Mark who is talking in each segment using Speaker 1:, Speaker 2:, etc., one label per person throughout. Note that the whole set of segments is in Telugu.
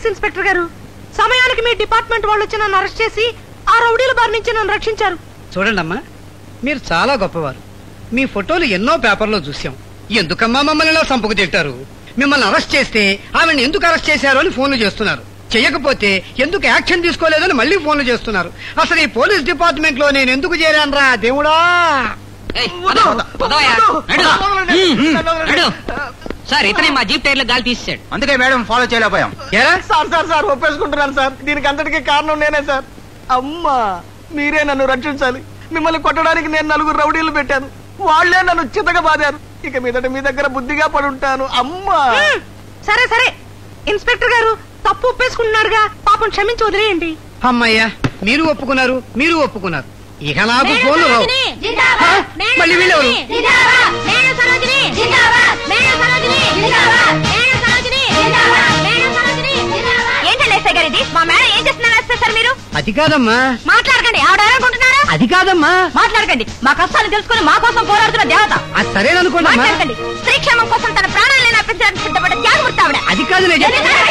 Speaker 1: థ్యాంక్స్ ఇన్స్పెక్టర్ గారు సమయానికి మీ డిపార్ట్మెంట్ వాళ్ళు వచ్చి నన్ను అరెస్ట్ చేసి ఆ రౌడీల బారి నుంచి నన్ను రక్షించారు
Speaker 2: చూడండమ్మా మీరు చాలా గొప్పవారు మీ ఫోటోలు ఎన్నో పేపర్లో చూసాం ఎందుకమ్మా మమ్మల్ని ఇలా సంపుకు తింటారు మిమ్మల్ని అరెస్ట్ చేస్తే ఆవిడని ఎందుకు అరెస్ట్ చేశారు అని ఫోన్లు చేస్తున్నారు చేయకపోతే ఎందుకు యాక్షన్ తీసుకోలేదని మళ్ళీ ఫోన్లు చేస్తున్నారు అసలు ఈ పోలీస్ డిపార్ట్మెంట్ లో నేను ఎందుకు చేరానురా దేవుడా
Speaker 3: ఏయ్, పద, పదవయ్యా. నడు. నడు. సార్ ఇతనే మా జీప్ టైర్ లో గాలి తీసాడు
Speaker 4: అందుకే మేడం ఫాలో చేయలేకపోయాం
Speaker 2: ఏరా
Speaker 5: సార్ సార్ సార్ ఒప్పేసుకుంటున్నాను సార్ దీనికి అంతటికీ కారణం నేనే సార్ అమ్మా మీరే నన్ను రక్షించాలి మిమ్మల్ని కొట్టడానికి నేను నలుగురు రౌడీలు పెట్టాను వాళ్ళే నన్ను చితగా బాదారు ఇక మీదట మీ దగ్గర బుద్ధిగా పడి ఉంటాను అమ్మా
Speaker 1: హ్మ్, సరే సరే ఇన్స్పెక్టర్ గారు తప్పు ఒప్పేసుకుంటున్నారుగా పాపం క్షమించి వదిలేయండి
Speaker 2: అమ్మయ్యా మీరు ఒప్పుకున్నారు మీరు ఒప్పుకున్నారు ఇక నాకు ఫోన్లు రావు ఆ, మళ్ళీ వీళ్ళెవరు
Speaker 6: ఏంటండి ఎస్ఐ గారు ఇది మా మేడం ఏం చేస్తున్నారు ఎస్ఐ సార్ మీరు
Speaker 2: అది కాదమ్మా
Speaker 6: మాట్లాడకండి ఆవిడ ఎవరనుకుంటున్నారు
Speaker 2: అది కాదమ్మా
Speaker 6: మాట్లాడకండి మా కష్టాలు తెలుసుకుని మా కోసం పోరాడుతున్న దేవత
Speaker 2: అది సరేననుకోండమ్మా
Speaker 6: మాట్లాడకండి స్త్రీ క్షేమం కోసం తన ప్రాణాలను అర్పించడానికి సిద్ధపడ్డ త్యాగమూర్తి ఆవిడ
Speaker 2: అది కాదు నేను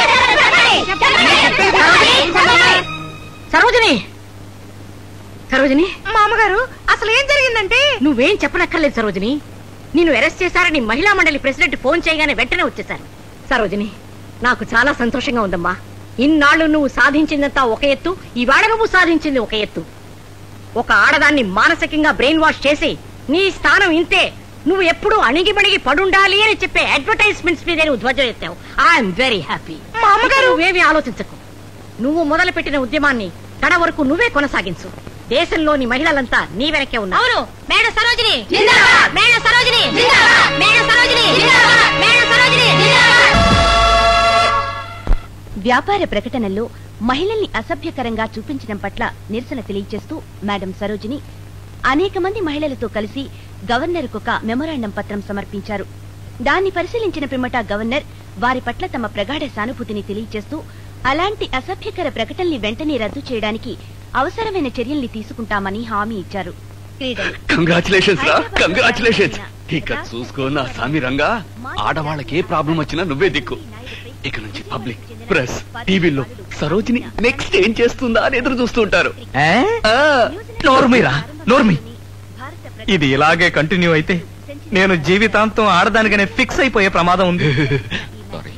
Speaker 2: చెప్పేది.
Speaker 6: సరోజిని సరోజిని
Speaker 1: మామగారు అసలు ఏం జరిగిందంటే
Speaker 6: నువ్వేం చెప్పనక్కర్లేదు సరోజిని నిన్ను అరెస్ట్ చేశారని మహిళా మండలి ప్రెసిడెంట్ ఫోన్ చేయగానే వెంటనే వచ్చేశారు సరోజిని నాకు చాలా సంతోషంగా ఉందమ్మా ఇన్నాళ్ళు నువ్వు సాధించిందంతా ఒక ఎత్తు ఇవాళ నువ్వు సాధించింది ఒక ఎత్తు ఒక ఆడదాన్ని మానసికంగా బ్రెయిన్ వాష్ చేసి నీ స్థానం ఇంతే నువ్వు ఎప్పుడు అణిగిమణిగి పడుండాలి అని చెప్పే అడ్వర్టైజ్మెంట్స్ మీద నువ్వు ధ్వజం ఎత్తావు ఐఎమ్ వెరీ హ్యాపీ
Speaker 1: మా అమ్మగారు-
Speaker 6: నువ్వేమి ఆలోచించకు నువ్వు మొదలుపెట్టిన ఉద్యమాన్ని కడ వరకు నువ్వే కొనసాగించు దేశంలోని మహిళలంతా నీ వెనకే ఉన్నారు
Speaker 7: అవును మేడ సరోజిని మేడ సరోజిని మేడ సరోజిని మేడ సరోజిని
Speaker 8: వ్యాపార ప్రకటనల్లో మహిళల్ని అసభ్యకరంగా చూపించడం పట్ల నిరసన తెలియజేస్తూ మేడం సరోజిని అనేక మంది మహిళలతో కలిసి గవర్నర్కు ఒక మెమొరాండం పత్రం సమర్పించారు దాన్ని పరిశీలించిన పిమ్మట గవర్నర్ వారి పట్ల తమ ప్రగాఢ సానుభూతిని తెలియజేస్తూ అలాంటి అసభ్యకర ప్రకటనల్ని వెంటనే రద్దు చేయడానికి అవసరమైన చర్యల్ని తీసుకుంటామని హామీ ఇచ్చారు క్రీడలు
Speaker 9: కంగ్రాచులేషన్స్ రా కంగ్రాచులేషన్స్ ఇక చూసుకో నా సామి రంగా ఆడవాళ్ళకి ఏ ప్రాబ్లం వచ్చినా నువ్వే దిక్కు ఇక నుంచి పబ్లిక్ ప్రెస్ టీవీలో సరోజిని నెక్స్ట్ ఏం చేస్తుందా అని ఎదురు చూస్తుంటారు ఆ,
Speaker 4: నోర్మిరా నోర్మి ఇది ఇలాగే కంటిన్యూ అయితే నేను జీవితాంతం ఆడదానిగానే ఫిక్స్ అయిపోయే ప్రమాదం ఉంది
Speaker 9: Sorry.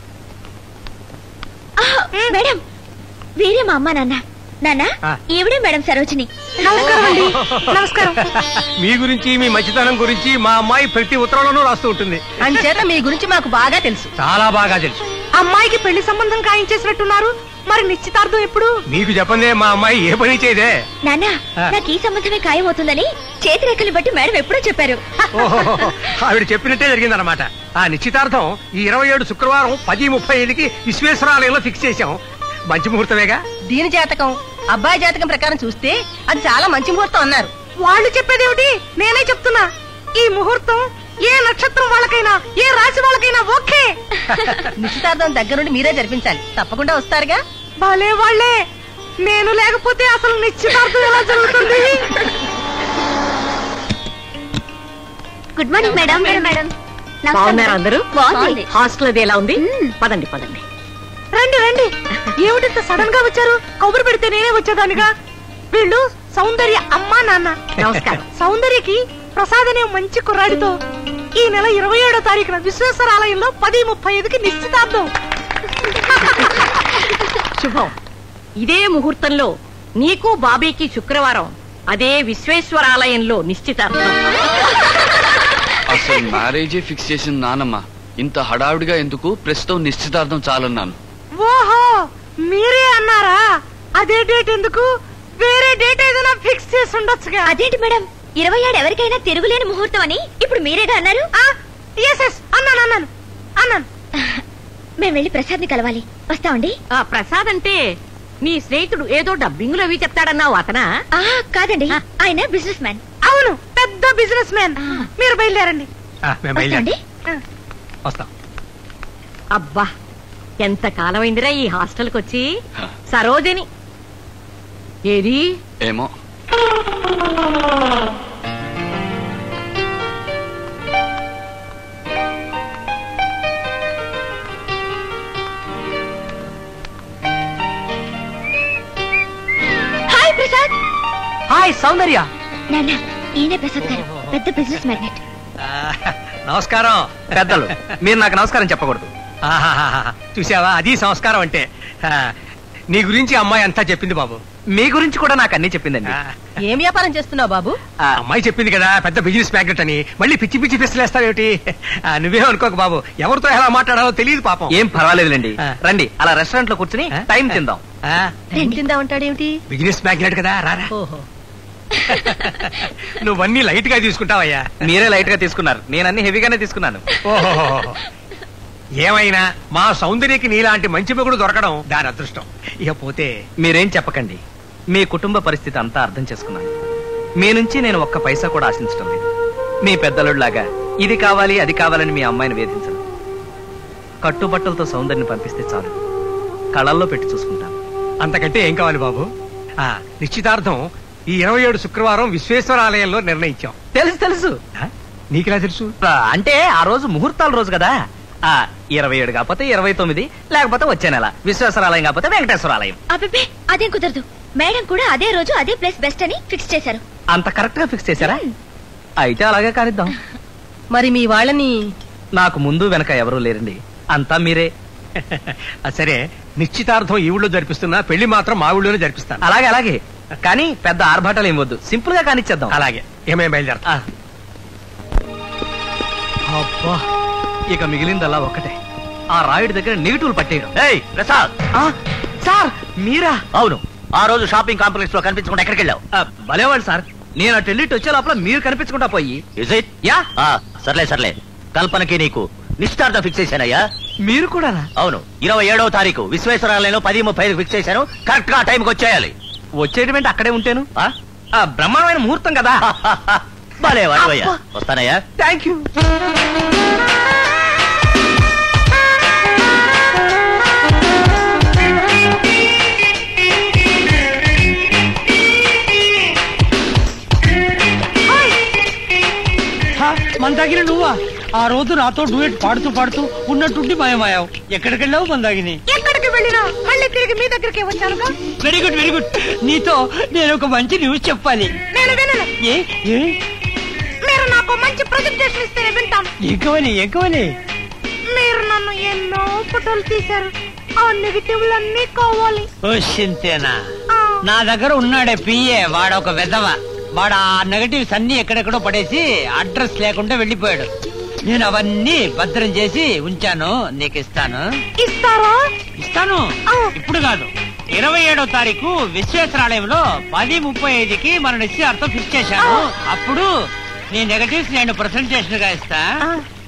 Speaker 7: మేడం వీరే మా అమ్మ నాన్న నాన్న
Speaker 4: ఆ.
Speaker 7: ఈవిడే మేడం సరోజిని
Speaker 1: నమస్కారం అండి నమస్కారం
Speaker 4: మీ గురించి మీ మంచితనం గురించి మా అమ్మాయి ప్రతి ఉత్తరంలోనూ రాస్తూ ఉంటుంది
Speaker 6: అంచేత మీ గురించి మాకు బాగా తెలుసు
Speaker 4: చాలా బాగా తెలుసు
Speaker 1: అమ్మాయికి పెళ్లి సంబంధం ఖాయించేసినట్టున్నారు మరి నిశ్చితార్థం ఎప్పుడు
Speaker 4: మీకు చెప్పందే మా అమ్మాయి ఏ పని చేయదే
Speaker 7: నాన్న
Speaker 4: ఆ.
Speaker 7: నాకు ఈ సంబంధమే ఖాయం అవుతుందని చేతి రేఖలు బట్టి మేడం ఎప్పుడో చెప్పారు
Speaker 4: ఓహో ఆవిడ చెప్పినట్టే జరిగిందన్నమాట ఆ నిశ్చితార్థం ఈ ఇరవై ఏడు శుక్రవారం పది ముప్పై ఐదుకి విశ్వేశ్వరాలయంలో ఫిక్స్ చేశాం మంచి ముహూర్తమేగా
Speaker 6: దీని జాతకం అబ్బాయి జాతకం ప్రకారం చూస్తే అది చాలా మంచి ముహూర్తం అన్నారు
Speaker 1: వాళ్ళు చెప్పేదేమిటి నేనే చెప్తున్నా ఈ ముహూర్తం ఏ నక్షత్రం వాళ్ళకైనా ఏ రాశి వాళ్ళకైనా ఓకే
Speaker 6: నిశ్చితార్థం దగ్గరుండి మీరే జరిపించాలి తప్పకుండా వస్తారుగా
Speaker 1: భలే వాళ్ళే నేను లేకపోతే అసలు నిశ్చితార్థం ఎలా జరుగుతుంది
Speaker 7: గుడ్ మార్నింగ్ మేడం మేడం
Speaker 6: బాగున్నారు అందరూ
Speaker 7: బాగుంది
Speaker 6: హాస్టల్ అది ఎలా ఉంది పదండి పదండి
Speaker 1: రండి రండి ఏమిటింత సడన్ గా వచ్చారు కబురు పెడితే నేనే వచ్చేదానిగా వీళ్ళు సౌందర్య అమ్మా నాన్న
Speaker 6: నమస్కారం
Speaker 1: సౌందర్యకి ప్రసాద్ అనే మంచి కుర్రాడితో ఈ నెల ఇరవై ఏడో తారీఖున విశ్వేశ్వర ఆలయంలో పది ముప్పై ఐదుకి నిశ్చితార్థం
Speaker 6: శుభం ఇదే ముహూర్తంలో నీకు బాబీకి శుక్రవారం అదే విశ్వేశ్వరాలయంలో నిశ్చితార్థం
Speaker 9: అసలు మ్యారేజే ఫిక్స్ చేసిన నానమ్మ ఇంత హడావిడిగా ఎందుకు ప్రస్తుతం నిశ్చితార్థం చాలన్నాను
Speaker 1: ఓహో మీరే అన్నారా అదే డేట్ ఎందుకు వేరే డేట్ ఏదైనా ఫిక్స్ చేసి ఉండొచ్చుగా
Speaker 7: అదేంటి మేడం ఇరవై ఏడు ఎవరికైనా తిరుగులేని ముహూర్తం అని ఇప్పుడు మీరేగా అన్నారు
Speaker 1: ఎస్ ఎస్ అన్నాను అన్నాను అన్నాను
Speaker 7: మేము వెళ్ళి ప్రసాద్ ని కలవాలి వస్తామండి
Speaker 6: ఆ ప్రసాద్ అంటే నీ స్నేహితుడు ఏదో డబ్బింగులు అవి చెప్తాడన్నావు అతనా
Speaker 7: ఆ కాదండి ఆయన బిజినెస్ మ్యాన్
Speaker 1: అవును పెద్ద బిజినెస్ మ్యాన్ మీరు బయలుదేరండి
Speaker 4: ఆ, మేము బయలుదేరి
Speaker 7: వస్తాండి
Speaker 4: వస్తాం
Speaker 6: అబ్బా ఎంత కాలమైందిరా ఈ హాస్టల్కి వచ్చి సరోజని ఏది
Speaker 9: ఏమో
Speaker 3: సౌందర్య
Speaker 7: నాన్న ఈయనే ప్రసాద్ గారు పెద్ద బిజినెస్ మ్యాగ్నెట్
Speaker 4: ఆ, నమస్కారం
Speaker 3: పెద్దలు మీరు నాకు నమస్కారం చెప్పకూడదు
Speaker 4: ఆహాహాహా. చూసావా అది సంస్కారం అంటే ఆ, నీ గురించి అమ్మాయి అంతా చెప్పింది బాబు
Speaker 3: మీ గురించి కూడా నాకు అన్ని చెప్పిందండి
Speaker 4: ఆ,
Speaker 1: ఏం వ్యాపారం చేస్తున్నావు బాబు
Speaker 3: ఆ,
Speaker 4: అమ్మాయి చెప్పింది కదా పెద్ద బిజినెస్ మ్యాగ్నెట్ అని మళ్ళీ పిచ్చి పిచ్చి పిస్తలేస్తావేమిటి ఆ, నువ్వేం అనుకోక బాబు ఎవరితో ఎలా మాట్లాడాలో తెలియదు పాపం
Speaker 3: ఏం పర్వాలేదులేండి
Speaker 4: ఆ.
Speaker 3: రండి అలా రెస్టారెంట్ లో కూర్చుని
Speaker 4: ఆ?
Speaker 3: టైం తిందాం
Speaker 4: ఆ,
Speaker 1: తిందా ఉంటాడేమిటి
Speaker 4: బిజినెస్ మ్యాగ్నెట్ కదా రారా
Speaker 1: ఓహో
Speaker 4: నువ్వన్నీ లైట్ గా తీసుకుంటావయ్యా
Speaker 3: మీరే లైట్ గా తీసుకున్నారు నేను అన్ని హెవీగానే తీసుకున్నాను
Speaker 4: ఓహో ఏమైనా మా సౌందర్యకి నీలాంటి మంచి మొగుడు దొరకడం దాని అదృష్టం ఇక పోతే
Speaker 3: మీరేం చెప్పకండి మీ కుటుంబ పరిస్థితి అంతా అర్థం చేసుకున్నాను మీ నుంచి నేను ఒక్క పైసా కూడా ఆశించడం లేదు మీ పెద్దలులాగా ఇది కావాలి అది కావాలని మీ అమ్మాయిని వేధించను కట్టుబట్టలతో సౌందర్యని పంపిస్తే చాలు కళల్లో పెట్టి చూసుకుంటాను
Speaker 4: అంతకంటే ఏం కావాలి బాబు ఆ నిశ్చితార్థం ఈ ఇరవై ఏడు శుక్రవారం విశ్వేశ్వర ఆలయంలో నిర్ణయించాం
Speaker 3: తెలుసు తెలుసు
Speaker 4: ఆ? నీకెలా తెలుసు
Speaker 3: ఆ, అంటే ఆ రోజు ముహూర్తాల రోజు కదా ఆ ఇరవై ఏడు కాకపోతే ఇరవై తొమ్మిది లేకపోతే వచ్చే నెల విశ్వేశ్వరాలయం కాకపోతే వెంకటేశ్వరాలయం
Speaker 7: అబ్బే అదేం కుదరదు మేడం కూడా అదే రోజు అదే ప్లేస్ బెస్ట్ అని ఫిక్స్ చేశారు
Speaker 3: అంత కరెక్ట్ గా ఫిక్స్ చేశారా అయితే అలాగే కానిద్దాం
Speaker 1: మరి మీ వాళ్ళని
Speaker 3: నాకు ముందు వెనక ఎవరూ లేరండి అంతా మీరే
Speaker 4: ఆ, సరే నిశ్చితార్థం ఈ ఊళ్ళో జరిపిస్తున్నా పెళ్లి మాత్రం మా ఊళ్ళోనే జరిపిస్తాను
Speaker 3: అలాగే అలాగే కానీ పెద్ద ఆర్భాటాలు ఏం వద్దు సింపుల్ గా కానిచ్చేద్దాం
Speaker 4: అలాగే ఏమేం బయలుదేరతా
Speaker 3: ఆ. అబ్బా ఇక మిగిలిందల్లా ఒక్కటే ఆ రాయుడి దగ్గర నెగిటివ్ పట్టేయడం
Speaker 10: ఏయ్ ప్రసాద్
Speaker 3: ఆ, సార్ మీరా
Speaker 10: అవును ఆ రోజు షాపింగ్ కాంప్లెక్స్ లో కనిపించకుండా ఎక్కడికి వెళ్ళావు
Speaker 3: ఆ, భలేవాళ్ళు సార్ నేను అటు వెళ్ళి ఇటు వచ్చే లోపల మీరు కనిపించకుండా పోయి
Speaker 10: ఇజ్ ఇట్
Speaker 3: యా
Speaker 10: సర్లే సర్లే కల్పనకి నీకు నిశ్చితార్థం ఫిక్స్ చేశానయ్యా
Speaker 3: మీరు కూడా
Speaker 10: అవును ఇరవై ఏడవ తారీఖు విశ్వేశ్వరాలయంలో పది ముప్పై ఐదు ఫిక్స్ చేశాను కరెక్ట్ గా టైంకి వచ్చేయాలి
Speaker 3: వచ్చేటువంటి అక్కడే ఉంటాను
Speaker 10: ఆ?
Speaker 3: ఆ, బ్రహ్మాండమైన ముహూర్తం కదా
Speaker 10: భలే వాడివయ్యా వస్తానయ్యా
Speaker 3: థ్యాంక్ యూ
Speaker 2: మందాగిని నువ్వా ఆ రోజు నాతో డూయట్ పాడుతూ పాడుతూ ఉన్నట్టుండి మాయమాయావు ఎక్కడికి వెళ్ళావు మందాగిని
Speaker 1: ఎక్కడికి వెళ్ళినా మళ్ళీ తిరిగి మీ దగ్గరికి వచ్చానుగా
Speaker 2: వెరీ గుడ్ వెరీ గుడ్ నీతో నేను ఒక మంచి న్యూస్ చెప్పాలి
Speaker 1: నేను వినను
Speaker 2: ఏ ఏ
Speaker 1: మీరు నాకు మంచి ప్రజెంటేషన్ ఇస్తేనే వింటాను
Speaker 2: ఎక్కువని ఎక్కువని
Speaker 1: మీరు నన్ను ఎన్నో ఫోటోలు తీశారు ఆ నెగిటివ్లన్నీ కావాలి
Speaker 2: ఓ సింతేనా
Speaker 1: ఆ,
Speaker 2: నా దగ్గర ఉన్నాడే పిఏ వాడు ఒక వెధవ వాడు ఆ నెగటివ్స్ అన్ని ఎక్కడెక్కడో పడేసి అడ్రస్ లేకుండా వెళ్ళిపోయాడు నేను అవన్నీ భద్రం చేసి ఉంచాను నీకు ఇస్తాను
Speaker 1: ఇస్తారా
Speaker 2: ఇస్తాను
Speaker 1: ఆ.
Speaker 2: ఇప్పుడు కాదు ఇరవై ఏడో తారీఖు విశ్వేశ్వరాలయంలో పది ముప్పై ఐదుకి మన నిశ్చయార్థం ఫిక్స్ చేశాను అప్పుడు నీ నెగటివ్స్ నేను ప్రజెంటేషన్ గా ఇస్తా